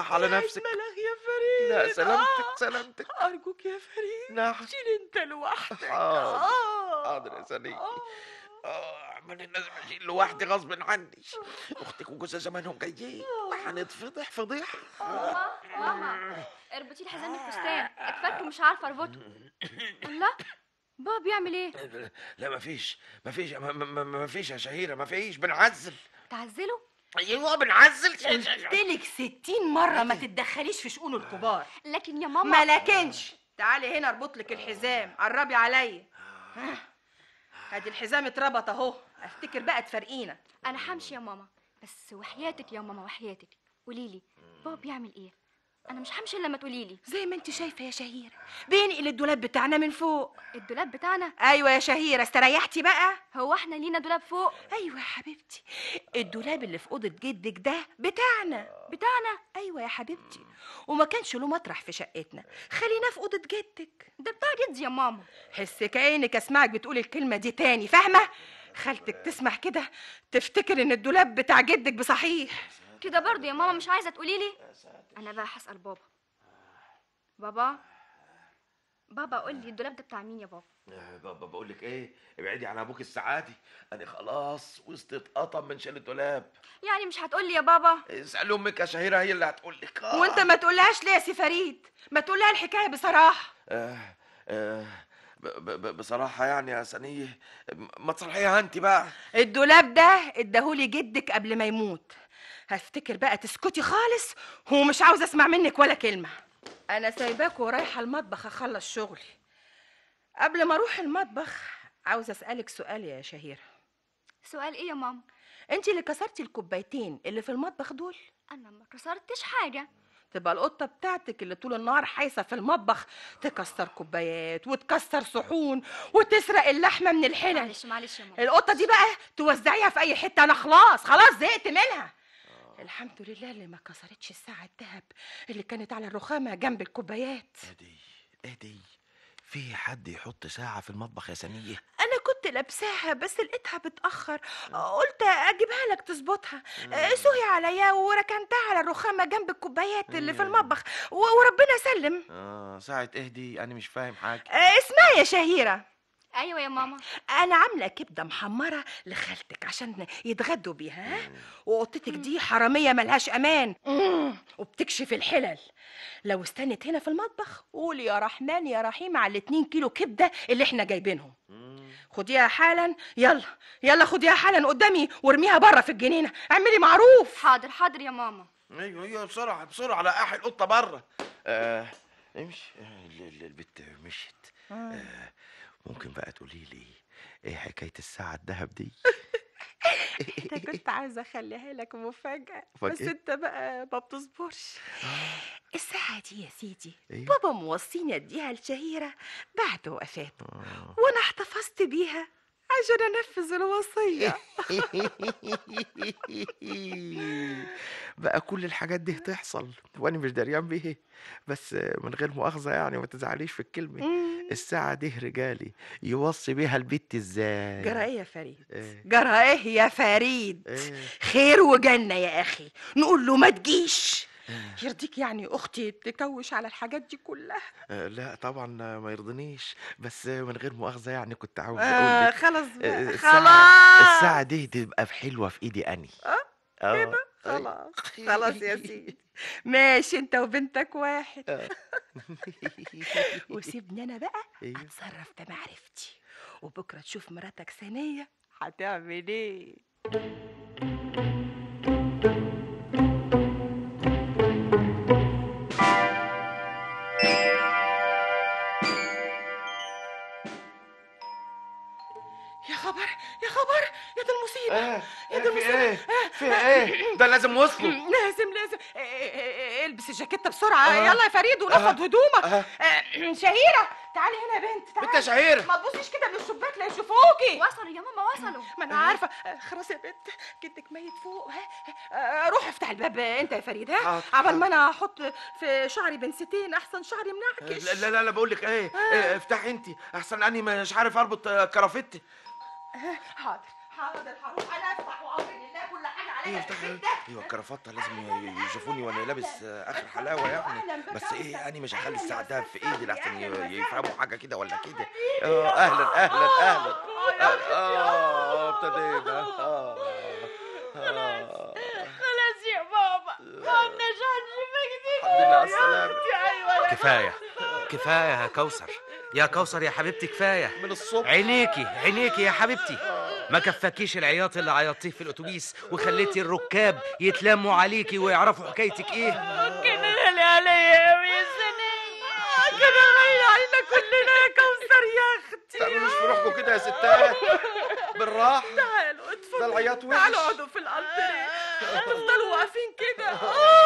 بالراحه على نفسك ملغ يا فريد لا سلامتك آه. سلامتك ارجوك يا فريد نعم شيل انت لوحدك حاضر. آه. حاضر يا سنية. آه. اه من الناس بشيل لوحدي غصب عني اختك وجوزها زمانهم جايين وهنتفضح فضيحه ماما ماما اربطي لي حزام الفستان اتفك مش عارفه اربطه الله بابا بيعمل ايه لا مفيش مفيش ما- ما ما- مفيش يا شهيره مفيش بنعزل تعزله ايوه بنعزل قلتلك ستين مرة ما تتدخليش في شؤون الكبار لكن يا ماما ما لكنش تعالي هنا اربط لك الحزام قربي عليا ها. ادي الحزام اتربط اهو افتكر بقى تفرقينا انا همشي يا ماما بس وحياتك يا ماما وحياتك قولي لي بابا بيعمل ايه انا مش همشي الا لما تقولي لي زي ما انت شايفه يا شهيره بينقل الدولاب بتاعنا من فوق الدولاب بتاعنا ايوه يا شهيره استريحتي بقى هو احنا لينا دولاب فوق ايوه يا حبيبتي الدولاب اللي في اوضه جدك ده بتاعنا بتاعنا ايوه يا حبيبتي وما كانش له مطرح في شقتنا خليناه في اوضه جدك ده بتاع جدي يا ماما حسك عينك اسمعك بتقول الكلمه دي تاني فاهمه خالتك تسمع كده تفتكر ان الدولاب بتاع جدك بصحيح كده برضه يا ماما مش عايزه تقولي لي انا بقى هسال بابا بابا بابا قول لي الدولاب ده بتاع مين يا بابا بابا بقول لك ايه ابعدي عن ابوك السعادي انا خلاص وسط اتقطم من شال الدولاب يعني مش هتقول لي يا بابا اسال امك يا شهيره هي اللي هتقول لك آه. وانت ما تقولهاش ليه يا سي فريد ما تقولها الحكايه بصراحه آه آه ب- ب- ب- بصراحه يعني يا سنيه ما تصلحيها انت بقى الدولاب ده اداهولي جدك قبل ما يموت هفتكر بقى تسكتي خالص ومش عاوزه اسمع منك ولا كلمه انا سايباك ورايحه المطبخ اخلص شغلي قبل ما اروح المطبخ عاوزه اسالك سؤال يا شهيره سؤال ايه يا ماما انت اللي كسرتي الكوبايتين اللي في المطبخ دول انا ما كسرتش حاجه تبقى القطه بتاعتك اللي طول النهار حايسه في المطبخ تكسر كوبايات وتكسر صحون وتسرق اللحمه من الحلل معلش معلش يا ماما القطه دي بقى توزعيها في اي حته انا خلاص خلاص زهقت منها الحمد لله اللي ما كسرتش الساعه الذهب اللي كانت على الرخامه جنب الكوبايات اهدي اهدي في حد يحط ساعه في المطبخ يا سنيه انا كنت لابساها بس لقيتها بتاخر قلت اجيبها لك تظبطها آه، سهي عليا وركنتها على الرخامه جنب الكوبايات اللي في مم. المطبخ و- وربنا سلم اه ساعه اهدي انا مش فاهم حاجه آه، اسمعي يا شهيره ايوه يا ماما انا عامله كبده محمره لخالتك عشان يتغدوا بيها ها؟ وقطتك دي حراميه ملهاش امان مم، وبتكشف الحلل لو استنت هنا في المطبخ قولي يا رحمن يا رحيم على الاتنين كيلو كبده اللي احنا جايبينهم خديها حالا يلا يلا خديها حالا قدامي وارميها بره في الجنينه اعملي معروف حاضر حاضر يا ماما ايوه ايوه بسرعه بسرعه لقاح القطه بره آه امشي آه، ال- ال- البت مشيت آه ممكن بقى تقولي لي ايه حكايه الساعه الذهب دي انت كنت عايزه اخليها لك مفاجاه بس مفاجأة؟ انت بقى ما بتصبرش الساعه دي يا سيدي ايوه بابا موصيني اديها لشهيره بعد وفاته آه. وانا احتفظت بيها عشان انفذ الوصيه بقى كل الحاجات دي تحصل وانا مش دريان بيه بس من غير مؤاخذه يعني ما تزعليش في الكلمه مم. الساعه دي رجالي يوصي بيها البت ازاي جرى ايه يا فريد إيه؟ جرى ايه يا فريد إيه؟ خير وجنه يا اخي نقول له ما تجيش يرضيك يعني اختي تكوش على الحاجات دي كلها آه، لا طبعا ما يرضنيش بس من غير مؤاخذه يعني كنت عاوز آه اقول لك خلاص آه، بقى الساعة- خلاص الساعه دي تبقى في حلوه في ايدي اني آه، آه، كده خلاص خلاص يا سيدي ماشي انت وبنتك واحد آه. وسيبني انا بقى أيوه. اتصرف بمعرفتي وبكره تشوف مراتك ثانيه هتعمل ايه يا خبر يا خبر يا دي المصيبه ايه يا إيه، دي في المصيبه ايه في ايه ده لازم وصلوا لازم لازم إيه، إيه، إيه، البس الجاكيته بسرعه آه. يلا يا فريد وناخد هدومك آه. آه، شهيره تعالي هنا يا بنت تعالي بنت يا شهيره ما تبصيش كده من الشباك لا يشوفوكي وصلوا يا ماما وصلوا ما انا عارفه آه، خلاص يا بنت جدك ميت فوق ها آه، روح افتح الباب انت يا فريد ها حاضر، عبال ما انا احط في شعري بنستين احسن شعري منعكش لا لا لا, لا بقول لك ايه إيه، افتحي انت احسن اني مش عارف اربط آه، كرافتي حاضر حاضر هروح انا افتح واعطي لله كل حاجه ايوه اشتغل ايوه الكرافته لازم ي- يشوفوني وانا لابس آه، اخر حلاوه يعني بس ايه يعني مش هخلي الساعه ده في ايدي لحسن ي- يفهموا حاجه كده ولا كده اه اهلا اهلا اهلا اه ابتدينا اه آه. خلاص يا بابا ما عدناش هنشوفك دي الحمد لله على السلامه ايوه كفايه كفايه يا كوثر يا كوثر يا حبيبتي كفايه من الصبح عينيكي عينيكي يا حبيبتي ما كفاكيش العياط اللي عيطتيه في الاتوبيس وخليتي الركاب يتلموا عليكي ويعرفوا حكايتك ايه كان غالي عليا قوي يا سنية كان غالي علينا كلنا يا كوثر يا اختي تعملوش في روحكم كده يا ستات بالراحه تعالوا ده اتفضلوا العياط وحش تعالوا اقعدوا في الانتريه هتفضلوا واقفين كده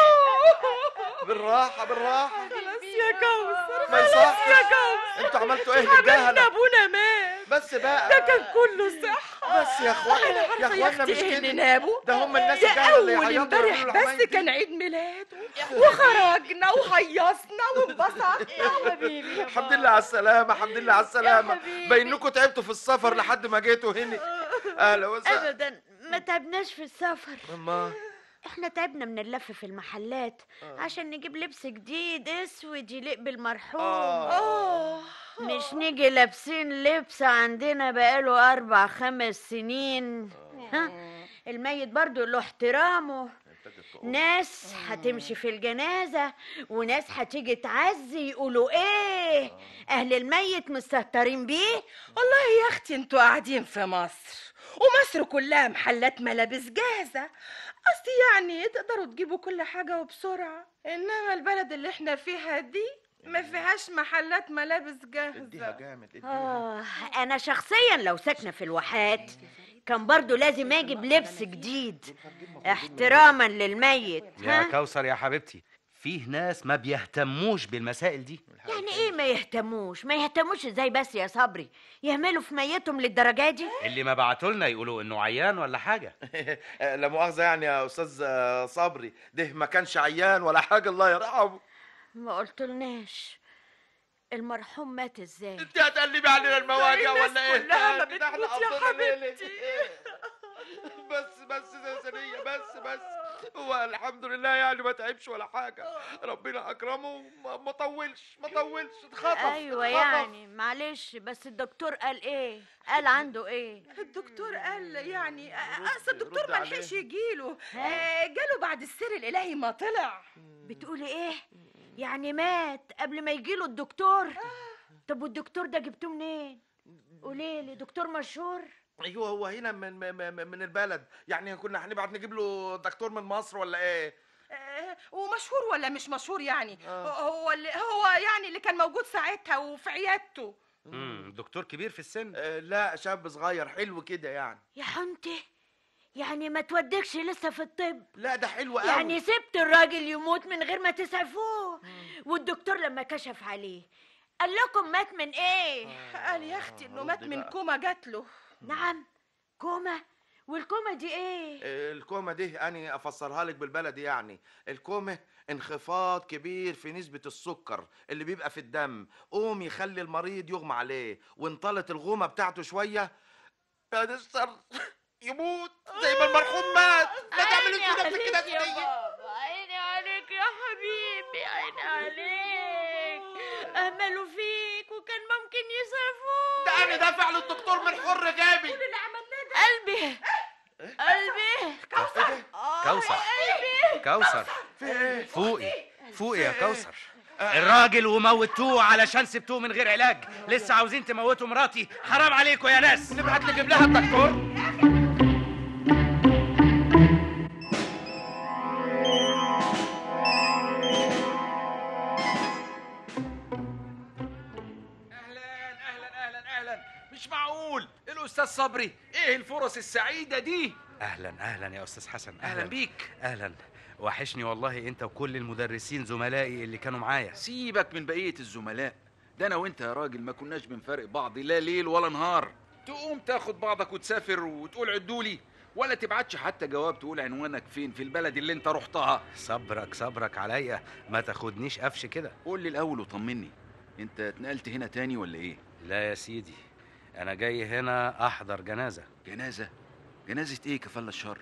بالراحه بالراحه خلاص يا كوثر ما يصحش يا كوثر انتوا عملتوا ايه حبيبنا للجهله ابونا مات بس بقى ده كان كله صح بس يا اخوانا يا عارفة اخوانا أختي مش إيه اللي كده نابه ده هم الناس ده الجهله اللي اول يعيطوا امبارح ويعملوا بس العمايل دي. كان عيد ميلاده وخرجنا وهيصنا وانبسطنا يا حبيبي الحمد لله على السلامة الحمد لله على السلامة حبيبي. بينكم تعبتوا في السفر لحد ما جيتوا هنا أهلا وسهلا ابدا ما تعبناش في السفر ماما احنا تعبنا من اللف في المحلات عشان نجيب لبس جديد اسود يليق بالمرحوم آه. اه مش نيجي لابسين لبس عندنا بقاله اربع خمس سنين ها الميت برضو له احترامه ناس هتمشي في الجنازة وناس هتيجي تعزي يقولوا ايه اهل الميت مستهترين بيه والله يا اختي انتوا قاعدين في مصر ومصر كلها محلات ملابس جاهزة قصدي يعني تقدروا تجيبوا كل حاجة وبسرعة انما البلد اللي احنا فيها دي ما فيهاش محلات ملابس اديها جاهزة جامد اديها آه أنا شخصيا لو ساكنة في الواحات كان برضو لازم أجيب لبس جديد احتراما للميت يا ها؟ كوثر يا حبيبتي فيه ناس ما بيهتموش بالمسائل دي يعني إيه ما يهتموش ما يهتموش إزاي بس يا صبري يهملوا في ميتهم للدرجة دي اللي ما بعتوا لنا يقولوا انه عيان ولا حاجه لا مؤاخذة يعني يا أستاذ آه، صبري ده ما كانش عيان ولا حاجة الله يرحمه ما قلتلناش المرحوم مات إزاي أنت هتقلبي علينا المواجع الناس ولا إيه؟ كلها ما ده إحنا بتموت يا قضينا ليلة. حبيبتي. بس بس يا سنية بس بس هو الحمد لله يعني ما تعبش ولا حاجة ربنا أكرمه وما ما طولش ما طولش اتخطف أيوة اتخطف. يعني معلش بس الدكتور قال إيه قال عنده إيه الدكتور قال يعني اصل الدكتور رد ما عليه. لحقش يجيله ها؟ آه، جاله بعد السر الالهي ما طلع بتقولي ايه يعني مات قبل ما يجيله الدكتور طب والدكتور ده جبتوه منين قوليلي دكتور مشهور ايوه هو هنا من من- من من البلد يعني كنا هنبعت نجيب له دكتور من مصر ولا ايه آه، ومشهور ولا مش مشهور يعني آه. هو اللي هو يعني اللي كان موجود ساعتها وفي عيادته امم دكتور كبير في السن آه، لا شاب صغير حلو كده يعني يا حنتي يعني ما تودكش لسه في الطب لا ده حلو قوي يعني سبت الراجل يموت من غير ما تسعفوه والدكتور لما كشف عليه قال لكم مات من ايه قال يا اختي انه رد مات من بقى. كوما جات له نعم كوما والكوما دي ايه آه، الكومة دي أنا أفسرها لك بالبلدي يعني الكومة انخفاض كبير في نسبة السكر اللي بيبقى في الدم قوم يخلي المريض يغمى عليه وانطلت الغومة بتاعته شوية بعد الشر يموت زي ما المرحوم مات ما تعملوش في نفسك كده يا سنية بابا عيني عليك يا حبيبي عيني عليك أهملوا فيك وكان ممكن يصرفوك ده أنا دافع للدكتور من حر جابي اللي عملناه ده قلبي قلبي كوثر قلبي كوثر في إيه؟ فوقي فوقي يا كوثر الراجل وموتوه علشان سبتوه من غير علاج لسه عاوزين تموتوا مراتي حرام عليكم يا ناس نبعت نجيب لها الدكتور اهلا اهلا اهلا اهلا مش معقول الاستاذ صبري ايه الفرص السعيده دي اهلا اهلا يا استاذ حسن اهلا بيك اهلا وحشني والله انت وكل المدرسين زملائي اللي كانوا معايا سيبك من بقيه الزملاء ده انا وانت يا راجل ما كناش بنفارق بعض لا ليل ولا نهار تقوم تاخد بعضك وتسافر وتقول عدولي ولا تبعتش حتى جواب تقول عنوانك فين في البلد اللي انت رحتها صبرك صبرك عليا ما تاخدنيش قفش كده قول لي الاول وطمني انت اتنقلت هنا تاني ولا ايه لا يا سيدي انا جاي هنا احضر جنازه جنازه جنازه ايه كفل الشر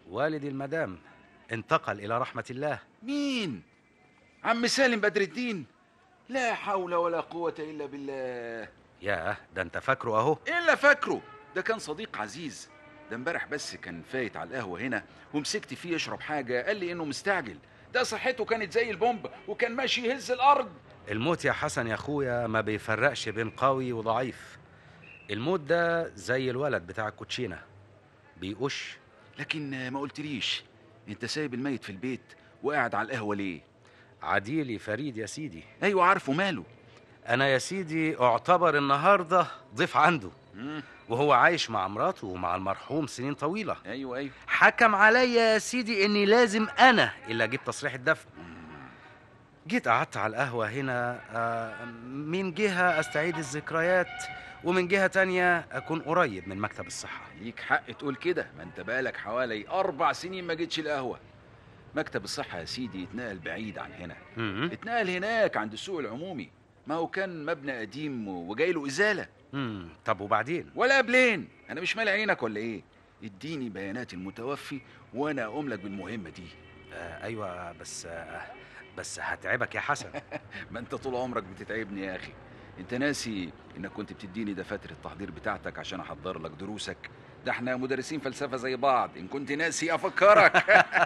والدي المدام انتقل الى رحمه الله مين عم سالم بدر الدين لا حول ولا قوة إلا بالله ياه ده انت فاكره اهو إلا فاكره ده كان صديق عزيز ده امبارح بس كان فايت على القهوة هنا ومسكت فيه يشرب حاجة قال لي إنه مستعجل ده صحته كانت زي البومب وكان ماشي يهز الأرض الموت يا حسن يا اخويا ما بيفرقش بين قوي وضعيف الموت ده زي الولد بتاع الكوتشينه بيقش لكن ما قلتليش أنت سايب الميت في البيت وقاعد على القهوة ليه؟ عديلي فريد يا سيدي أيوة عارفه ماله انا يا سيدي اعتبر النهارده ضيف عنده مم. وهو عايش مع مراته ومع المرحوم سنين طويله أيوة أيوة حكم عليا يا سيدي اني لازم انا اللي اجيب تصريح الدفن جيت قعدت على القهوة هنا آه، من جهة استعيد الذكريات ومن جهة تانية اكون قريب من مكتب الصحة ليك حق تقول كده ما انت بقالك حوالي اربع سنين ما جيتش القهوه مكتب الصحه يا سيدي اتنقل بعيد عن هنا مم. اتنقل هناك عند السوق العمومي ما هو كان مبنى قديم وجاي له ازاله مم. طب وبعدين ولا قبلين انا مش مالي عينك ولا ايه اديني بيانات المتوفي وانا اقوم لك بالمهمه دي آه ايوه بس آه بس هتعبك يا حسن ما انت طول عمرك بتتعبني يا اخي انت ناسي انك كنت بتديني دفاتر التحضير بتاعتك عشان احضر لك دروسك ده احنا مدرسين فلسفه زي بعض ان كنت ناسي افكرك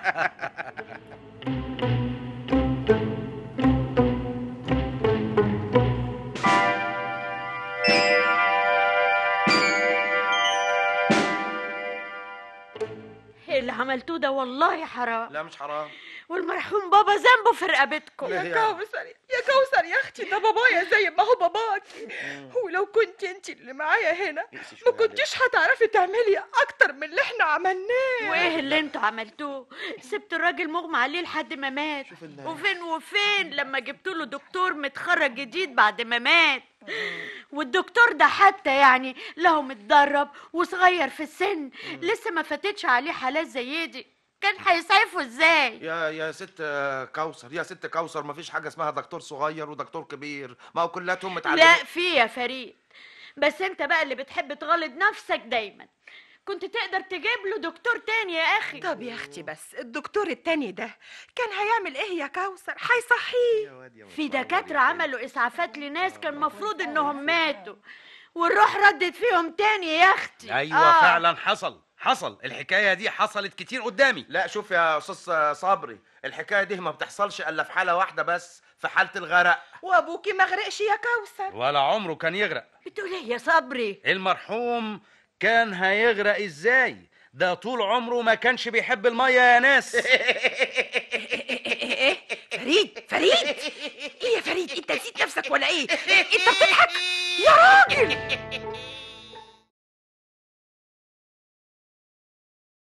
ايه اللي عملتوه ده والله حرام لا مش حرام والمرحوم بابا ذنبه في رقبتكم ليه يا يعني؟ كوثر يا كوثر يا اختي ده بابايا زي ما هو باباكي ولو كنت انت اللي معايا هنا ما كنتيش هتعرفي تعملي اكتر من اللي احنا عملناه وايه اللي انتوا عملتوه سبت الراجل مغمى عليه لحد ما مات وفين وفين لما جبت له دكتور متخرج جديد بعد ما مات والدكتور ده حتى يعني له متدرب وصغير في السن لسه ما فاتتش عليه حالات زي دي كان هيسعفه ازاي يا يا ست آه، كوثر يا ست كوثر مفيش حاجه اسمها دكتور صغير ودكتور كبير ما هو كلاتهم متعلمين لا في يا فريد بس انت بقى اللي بتحب تغلط نفسك دايما كنت تقدر تجيب له دكتور تاني يا اخي طب يا اختي بس الدكتور التاني ده كان هيعمل ايه يا كوثر هيصحيه في دكاترة عملوا إسعافات لناس كان مفروض إنهم ماتوا والروح ردت فيهم تاني يا أختي ايوه آه. فعلا حصل حصل الحكايه دي حصلت كتير قدامي لا شوف يا استاذ صبري الحكايه دي ما بتحصلش الا في حاله واحده بس في حاله الغرق وابوكي ما غرقش يا كوثر ولا عمره كان يغرق بتقول إيه يا صبري المرحوم كان هيغرق ازاي ده طول عمره ما كانش بيحب الميه يا ناس ايه فريد فريد ايه يا فريد انت نسيت نفسك ولا ايه انت بتضحك يا راجل